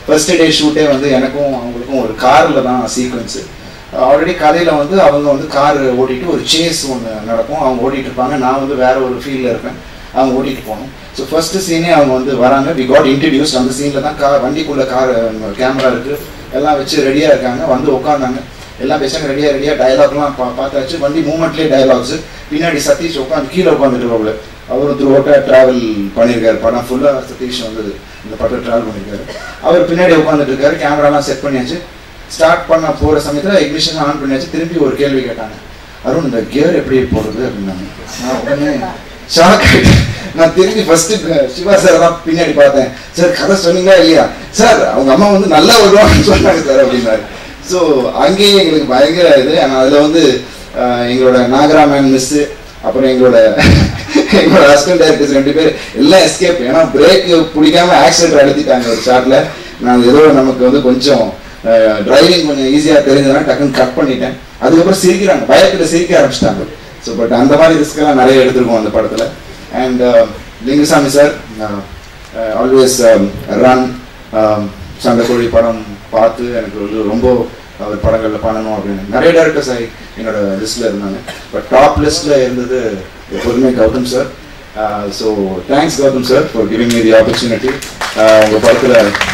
first day ஷூட்டே வந்து எனக்கும் அவங்களுக்கும் ஒரு காரில் தான் சீக்வன்ஸு ஆல்ரெடி கதையில் வந்து அவங்க வந்து கார் ஓட்டிட்டு ஒரு சேஸ் ஒன்று நடக்கும் அவங்க ஓட்டிட்டு இருப்பாங்க நான் வந்து வேற ஒரு ஃபீல்டில் இருப்பேன் அவங்க ஓட்டிட்டு போகணும் ஸோ ஃபர்ஸ்ட் சீனே அவங்க வந்து வராங்க வி காட் இன்ட்ரடியூஸ் அந்த சீனில் தான் கார் வண்டிக்குள்ள கார் கேமரா இருக்கு எல்லாம் வச்சு ரெடியாக இருக்காங்க வந்து உட்காந்தாங்க எல்லாம் பேசுறாங்க ரெடியாக ரெடியாக டயலாக்லாம் பா பார்த்தாச்சு வண்டி மூமெண்ட்லேயே டயலாக்ஸ் பின்னாடி சதீஷ் உட்காந்து கீழே உட்காந்துட்டு அவளு அவரும் த்ரூ அவுட்டாக ட்ராவல் பண்ணியிருக்காரு படம் ஃபுல்லாக சதீஷ் வந்து இந்த படம் ட்ராவல் பண்ணியிருக்காரு அவர் பின்னாடி உட்காந்துட்டு இருக்காரு கேமராலாம் செட் பண்ணியாச்சு ஸ்டார்ட் பண்ண போகிற சமயத்தில் இக்னிஷன் ஆன் பண்ணியாச்சு திருப்பி ஒரு கேள்வி கேட்டாங்க அருண் இந்த கியர் எப்படி போடுறது அப்படின்னாங்க நான் உடனே ஷாக் ஆகிட்டேன் நான் திரும்பி ஃபர்ஸ்ட் சிவா சார் தான் பின்னாடி பார்த்தேன் சார் கதை சொன்னீங்களா இல்லையா சார் அவங்க அம்மா வந்து நல்லா வருவாங்கன்னு சொன்னாங்க சார் அப்படின்னாரு ஸோ அங்கேயே எங்களுக்கு பயங்கர இது ஆனால் அதில் வந்து அஹ், எங்களோட நாகராமன் மிஸ்ஸு அப்புறம் எங்களோட எங்களோட ஹஸ்பண்ட் டைரக்டர்ஸ் ரெண்டு பேர் எல்லாம் எஸ்கேப் ஏன்னா பிரேக் பிடிக்காம ஆக்சிடென்ட் அழுத்திட்டாங்க ஒரு ஷாட்ல நான் ஏதோ நமக்கு வந்து கொஞ்சம் டிரைவிங் கொஞ்சம் ஈஸியாக தெரிஞ்சதுனா டக்குன்னு கட் பண்ணிட்டேன் அதுக்கப்புறம் சிரிக்கிறாங்க பயத்தில் சிரிக்க ஆரம்பிச்சிட்டாங்க ஸோ பட் அந்த மாதிரி ரிஸ்க்கெல்லாம் நிறைய எடுத்திருக்கோம் அந்த படத்தில் and Lingusamy sir always run Sandakozhi படம் பார்த்து எனக்கு வந்து ரொம்ப அவர் படங்களில் பண்ணணும் அப்படின்னு நிறைய டேரக்டர்ஸ் என்னோட லிஸ்ட்டில் இருந்தாங்க பட் டாப் லிஸ்ட்டில் இருந்தது எப்போதுமே Gautham sir so thanks Gautham sir for giving me the opportunity உங்கள் படத்தில்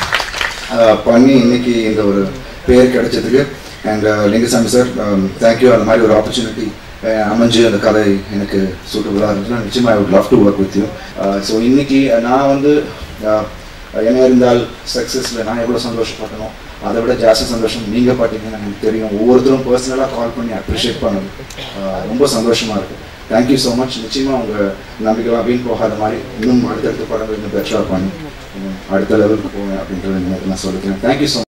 பண்ணி இன்னைக்கு இந்த ஒரு பேர் கிடைச்சதுக்கு அண்ட் லிங்கசாமி சார் தேங்க்யூ அந்த மாதிரி ஒரு ஆப்பர்ச்சுனிட்டி அமைஞ்சு அந்த கதை எனக்கு சூட்டபுளாக இருந்துச்சுன்னா நிச்சயமாக I would love to work with you so இன்னைக்கு நான் வந்து uh, என்ன இருந்தால் சக்ஸஸில் நான் எவ்வளோ சந்தோஷப்பட்டனோ அதை விட ஜாஸ்தி சந்தோஷம் நீங்கள் பார்த்தீங்கன்னா எனக்கு தெரியும் ஒவ்வொருத்தரும் பர்சனலாக கால் பண்ணி அப்ரிஷியேட் பண்ணது uh, ரொம்ப சந்தோஷமாக இருக்குது தேங்க்யூ ஸோ மச் நிச்சயமாக உங்கள் நம்பிக்கைலாம் வீண் போகாத மாதிரி இன்னும் அடுத்தடுத்த படங்கள் இன்னும் பெட்டராக பண்ணி இன்னும் அடுத்த லெவலுக்கு போவேன் அப்படின்றத நான் சொல்லிக்கிறேன் தேங்க்யூ ஸோ